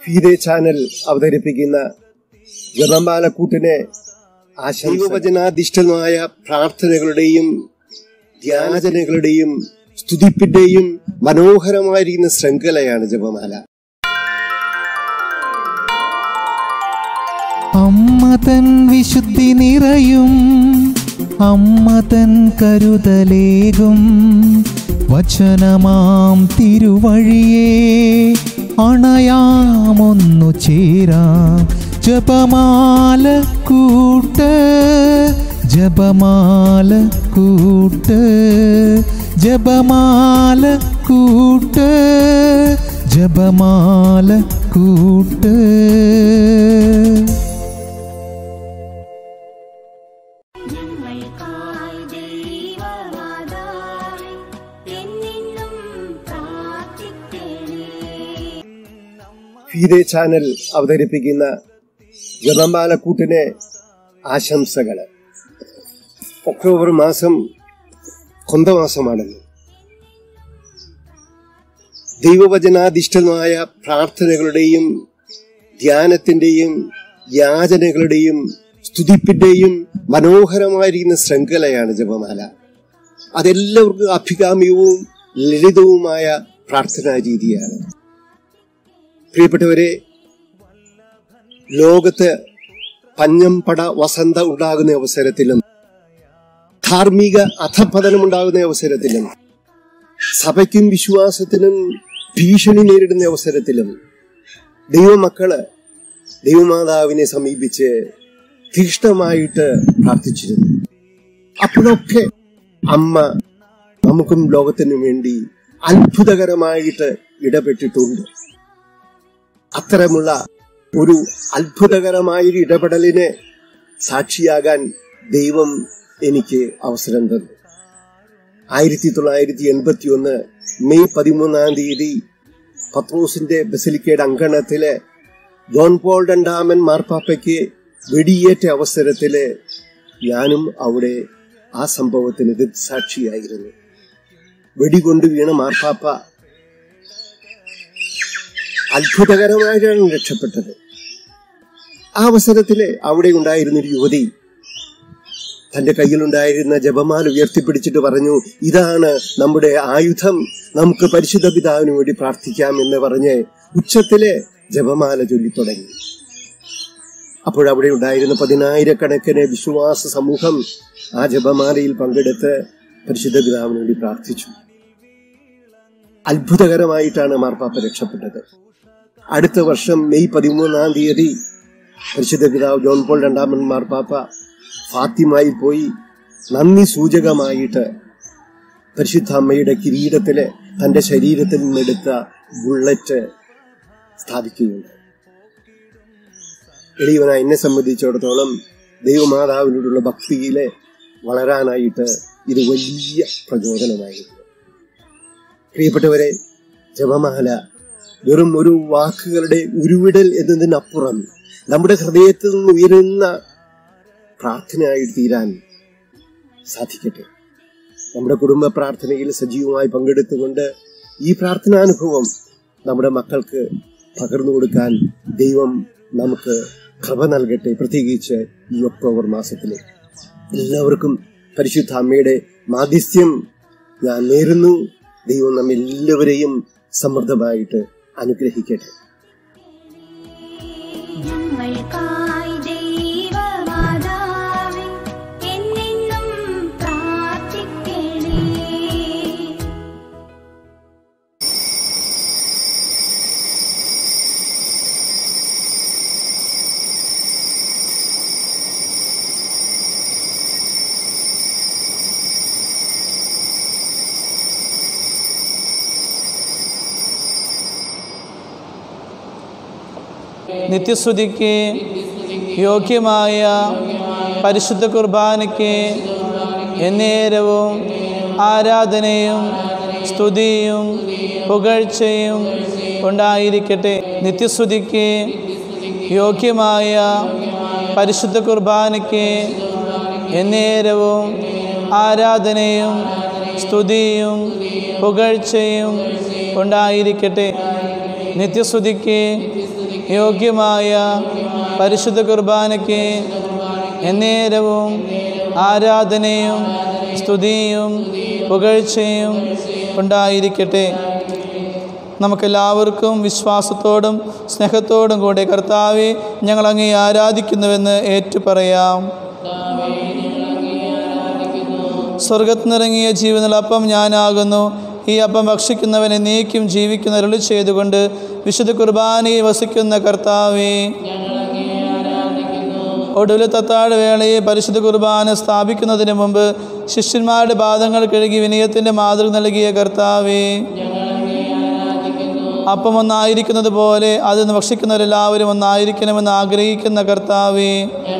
ഫീതെ channel അവതരിപ്പിക്കുന്ന ജപമാലക്കൂട്ടിനെ ആശൈവചനാധിഷ്ഠിതമായ പ്രാർത്ഥനകളുടെയും ധ്യാനജനകളുടെയും സ്തുതിപ്പിന്റെയും മനോഹരമായിരിക്കുന്ന ശൃംഖലയാണ് ജപമാല അമ്മ തൻ വിശുദ്ധി നിറയും അമ്മ തൻ കരുതലേകും വചനമാം തിരുവഴിയെ അണയാമൊന്നു ചേരാം ജപമാല കൂട്ട് ജപമാല കൂട്ട് ജപമാല കൂട്ട് ജപമാല കൂട്ട് ഞങ്ങൾക്കായി ദൈവമാതാവേ എന്നെന്നും പ്രാർത്ഥിക്കണേ ഫീതെ ചാനൽ അവതരിപ്പിക്കുന്ന ജപമാലക്കൂട്ടിനെ ആശംസകൾ ഒക്ടോബർ മാസം കൊന്തമാസമാണല്ലോ ദൈവവചനാധിഷ്ഠിതമായ പ്രാർത്ഥനകളുടെയും ധ്യാനത്തിന്റെയും യാചനകളുടെയും സ്തുതിപ്പിന്റെയും മനോഹരമായിരിക്കുന്ന ശൃംഖലയാണ് ജപമാല അതെല്ലാവർക്കും അഭികാമ്യവും ലളിതവുമായ പ്രാർത്ഥനാ രീതിയാണ് പ്രിയപ്പെട്ടവരെ ലോകത്ത് പഞ്ഞം പട വസന്ത ഉണ്ടാകുന്ന അവസരത്തിലും ധാർമ്മിക അധപതനം ഉണ്ടാകുന്ന അവസരത്തിലും സഭയ്ക്കും വിശ്വാസത്തിനും ഭീഷണി നേരിടുന്ന അവസരത്തിലും ദൈവമക്കള് ദൈവമാതാവിനെ സമീപിച്ച് തീഷ്ണമായിട്ട് പ്രാർത്ഥിച്ചിരുന്നു അപ്പോഴൊക്കെ അമ്മ നമുക്കും ലോകത്തിനും വേണ്ടി അത്ഭുതകരമായിട്ട് ഇടപെട്ടിട്ടുണ്ട് അത്തരമുള്ള ഒരു അത്ഭുതകരമായൊരു ഇടപെടലിന് സാക്ഷിയാകാൻ ദൈവം എനിക്ക് അവസരം തന്നു ആയിരത്തി തൊള്ളായിരത്തി എൺപത്തി ഒന്ന് മെയ് പതിമൂന്നാം തീയതി പത്രോസിന്റെ ബസിലിക്കയുടെ അങ്കണത്തില് ജോൺ പോൾ രണ്ടാമൻ മാർപ്പാപ്പയ്ക്ക് വെടിയേറ്റ അവസരത്തില് ഞാനും അവിടെ ആ സംഭവത്തിന് ദൃക്സാക്ഷിയായിരുന്നു വെടികൊണ്ട് വീണ മാർപ്പാപ്പ അത്ഭുതകരമായിട്ടാണ് രക്ഷപ്പെട്ടത് ആ അവസരത്തില് അവിടെ ഉണ്ടായിരുന്ന ഒരു യുവതി തന്റെ കയ്യിലുണ്ടായിരുന്ന ജപമാല ഉയർത്തിപ്പിടിച്ചിട്ട് പറഞ്ഞു ഇതാണ് നമ്മുടെ ആയുധം നമുക്ക് പരിശുദ്ധ പിതാവിന് വേണ്ടി പ്രാർത്ഥിക്കാം എന്ന് പറഞ്ഞ് ഉച്ചത്തില് ജപമാല ചൊല്ലിത്തുടങ്ങി അപ്പോഴവിടെ ഉണ്ടായിരുന്ന പതിനായിരക്കണക്കിന് വിശ്വാസ സമൂഹം ആ ജപമാലയിൽ പങ്കെടുത്ത് പരിശുദ്ധ പിതാവിന് വേണ്ടി പ്രാർത്ഥിച്ചു അത്ഭുതകരമായിട്ടാണ് മാർപ്പാപ്പ രക്ഷപ്പെട്ടത് അടുത്ത വർഷം മെയ് പതിമൂന്നാം തീയതി പരിശുദ്ധ പിതാവ് ജോൺ പോൾ രണ്ടാമൻ മാർപ്പാപ്പ ഫാത്തിമായി പോയി നന്ദി സൂചകമായിട്ട് പരിശുദ്ധ അമ്മയുടെ കിരീടത്തില് തന്റെ ശരീരത്തിൽ നിന്നെടുത്ത ബുള്ളറ്റ് സ്ഥാപിക്കുകയുണ്ട് എളിയവനായ എന്നെ സംബന്ധിച്ചിടത്തോളം ദൈവമാതാവിനോടുള്ള ഭക്തിയില് വളരാനായിട്ട് ഇത് വലിയ പ്രചോദനമായിരുന്നു പ്രിയപ്പെട്ടവരെ ജപമാല വെറും ഒരു വാക്കുകളുടെ ഉരുവിടൽ എന്നതിനപ്പുറം നമ്മുടെ ഹൃദയത്തിൽ നിന്ന് ഉയരുന്ന പ്രാർത്ഥനയായി തീരാൻ സാധിക്കട്ടെ നമ്മുടെ കുടുംബ പ്രാർത്ഥനയിൽ സജീവമായി പങ്കെടുത്തുകൊണ്ട് ഈ പ്രാർത്ഥനാനുഭവം നമ്മുടെ മക്കൾക്ക് പകർന്നു കൊടുക്കാൻ ദൈവം നമുക്ക് കൃപ നൽകട്ടെ പ്രത്യേകിച്ച് ഈ ഒക്ടോബർ മാസത്തിലെ എല്ലാവർക്കും പരിശുദ്ധ അമ്മയുടെ മാധ്യസ്ഥ്യം ഞാൻ നേരുന്നു ദൈവം നമ്മെല്ലാവരെയും സമൃദ്ധമായിട്ട് അനുഗ്രഹിക്കട്ടെ ഞങ്ങൾക്കായി ദൈവമാതാവേ എന്നെന്നും പ്രാർത്ഥിക്കണേ നിത്യസ്തുതിക്ക് യോഗ്യമായ പരിശുദ്ധ കുർബാനയ്ക്ക് എന്നേരവും ആരാധനയും സ്തുതിയും പുകഴ്ചയും ഉണ്ടായിരിക്കട്ടെ നിത്യസ്തുതിക്ക് യോഗ്യമായ പരിശുദ്ധ കുർബാനയ്ക്ക് എന്നേരവും ആരാധനയും സ്തുതിയും പുകഴ്ചയും ഉണ്ടായിരിക്കട്ടെ നിത്യസ്തുതിക്ക് യോഗ്യമായ പരിശുദ്ധ കുർബാനയ്ക്ക് എന്നേരവും ആരാധനയും സ്തുതിയും പുകഴ്ചയും ഉണ്ടായിരിക്കട്ടെ നമുക്കെല്ലാവർക്കും വിശ്വാസത്തോടും സ്നേഹത്തോടും കൂടെ കർത്താവെ ഞങ്ങൾ അങ്ങേ ആരാധിക്കുന്നുവെന്ന് ഏറ്റുപറയാം സ്വർഗത്ത് നിറങ്ങിയ ജീവനുള്ള അപ്പം ഞാനാകുന്നു ഈ അപ്പം ഭക്ഷിക്കുന്നവനെ നീക്കും ജീവിക്കുന്ന അരുളി ചെയ്തുകൊണ്ട് വിശുദ്ധ കുർബാനയിൽ വസിക്കുന്ന കർത്താവേ ഒടുവിൽ തത്താഴ് വേളയെ പരിശുദ്ധ കുർബാന സ്ഥാപിക്കുന്നതിന് മുമ്പ് ശിഷ്യന്മാരുടെ പാദങ്ങൾ കഴുകി വിനയത്തിൻ്റെ മാതൃക നൽകിയ കർത്താവേ അപ്പം ഒന്നായിരിക്കുന്നത് പോലെ അത് ഭക്ഷിക്കുന്നവരെല്ലാവരും ഒന്നായിരിക്കണമെന്ന് ആഗ്രഹിക്കുന്ന കർത്താവേ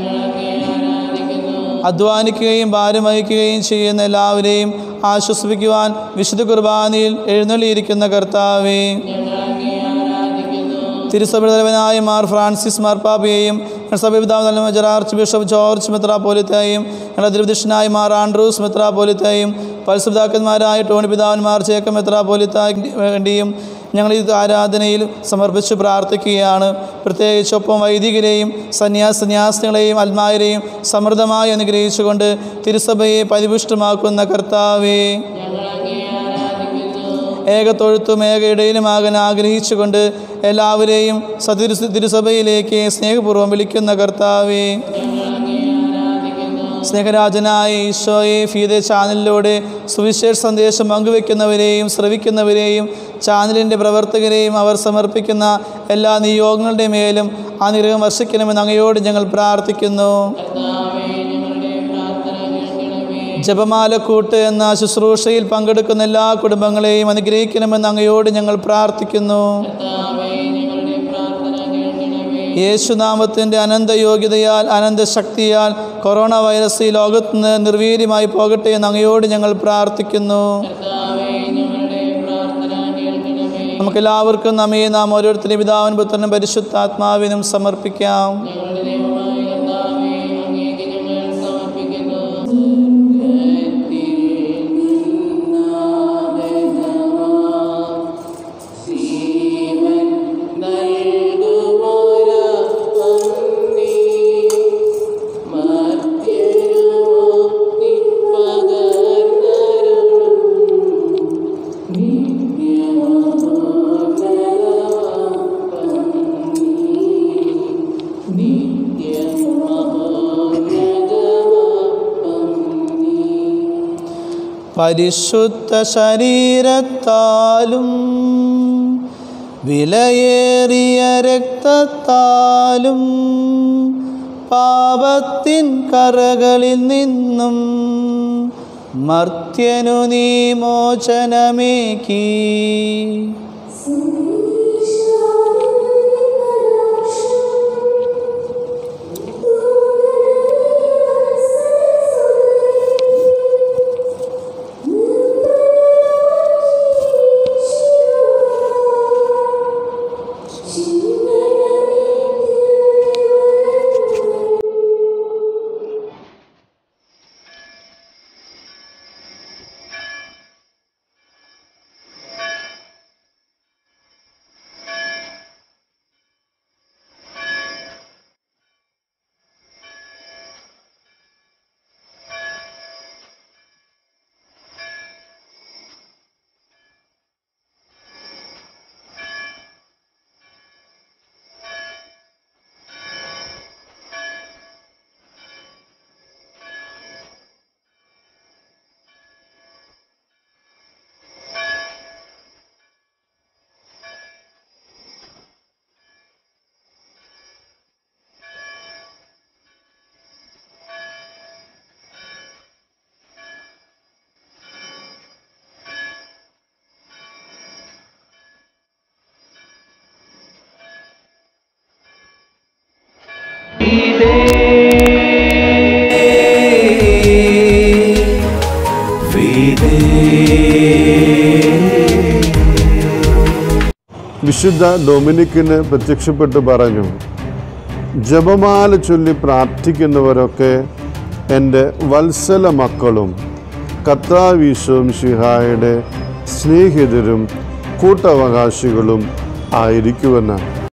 അധ്വാനിക്കുകയും ഭാരം വഹിക്കുകയും ചെയ്യുന്ന എല്ലാവരെയും ആശ്വസിപ്പിക്കുവാൻ വിശുദ്ധ കുർബാനയിൽ എഴുന്നള്ളിയിരിക്കുന്ന കർത്താവേ തിരുസഭതലവനായ മാർ ഫ്രാൻസിസ് മാർപ്പാപ്പയെയും സഭപിതാവ് ആർച്ച് ബിഷപ്പ് ജോർജ് മെത്രാപോലിത്തയും ഞങ്ങളുടെ തിരുവിധിഷനായ മാർ ആൻഡ്രൂസ് മെത്രാപോലിത്തയും പൽസുപിതാക്കന്മാരായ ടോണി പിതാവന്മാർ ചേക്ക മെത്രാപോലിത്തയ്ക്ക് വേണ്ടിയും ഞങ്ങൾ ഈ ആരാധനയിൽ സമർപ്പിച്ച് പ്രാർത്ഥിക്കുകയാണ് പ്രത്യേകിച്ച് ഒപ്പം വൈദികരെയും സന്യാസ സന്യാസികളെയും ആത്മാരെയും സമൃദ്ധമായി അനുഗ്രഹിച്ചുകൊണ്ട് തിരുസഭയെ പരിപുഷ്ടമാക്കുന്ന കർത്താവേ ഏക തൊഴുത്തും ഏക ഇടയിലുമാകാൻ ആഗ്രഹിച്ചുകൊണ്ട് എല്ലാവരെയും സതിരു തിരുസഭയിലേക്ക് സ്നേഹപൂർവ്വം വിളിക്കുന്ന കർത്താവേ സ്നേഹരാജനായ ഈശോയെ ഫീതെ ചാനലിലൂടെ സുവിശേഷ സന്ദേശം പങ്കുവെക്കുന്നവരെയും ശ്രവിക്കുന്നവരെയും ചാനലിൻ്റെ പ്രവർത്തകരെയും അവർ സമർപ്പിക്കുന്ന എല്ലാ നിയോഗങ്ങളുടെ മേലും അനുഗ്രഹം വർഷിക്കണമെന്ന് അങ്ങയോട് ഞങ്ങൾ പ്രാർത്ഥിക്കുന്നു ജപമാലക്കൂട്ട് എന്ന ശുശ്രൂഷയിൽ പങ്കെടുക്കുന്ന എല്ലാ കുടുംബങ്ങളെയും അനുഗ്രഹിക്കണമെന്ന് അങ്ങയോട് ഞങ്ങൾ പ്രാർത്ഥിക്കുന്നു യേശുനാമത്തിൻ്റെ അനന്ത യോഗ്യതയാൽ അനന്ത ശക്തിയാൽ കൊറോണ വൈറസ് ഈ ലോകത്ത് നിന്ന് നിർവീര്യമായി പോകട്ടെ എന്ന് അങ്ങയോട് ഞങ്ങൾ പ്രാർത്ഥിക്കുന്നു നമുക്കെല്ലാവർക്കും നമ്മെ നാം ഓരോരുത്തരും പിതാവിനും പുത്രനും പരിശുദ്ധാത്മാവിനും സമർപ്പിക്കാം പരിശുദ്ധ ശരീരത്താലും വിലയേറിയ രക്തത്താലും പാപത്തിൻ കറകളിൽ നിന്നും മർത്യനു നീ മോചനമേകി വിശുദ്ധ ഡൊമിനിക്കിന് പ്രത്യക്ഷപ്പെട്ട് പറഞ്ഞു ജപമാല ചൊല്ലി പ്രാർത്ഥിക്കുന്നവരൊക്കെ എൻ്റെ വത്സല മക്കളും കർത്താവീശോം ശിഹായുടെ സ്നേഹിതരും കൂട്ടവകാശികളും ആയിരിക്കുമെന്ന്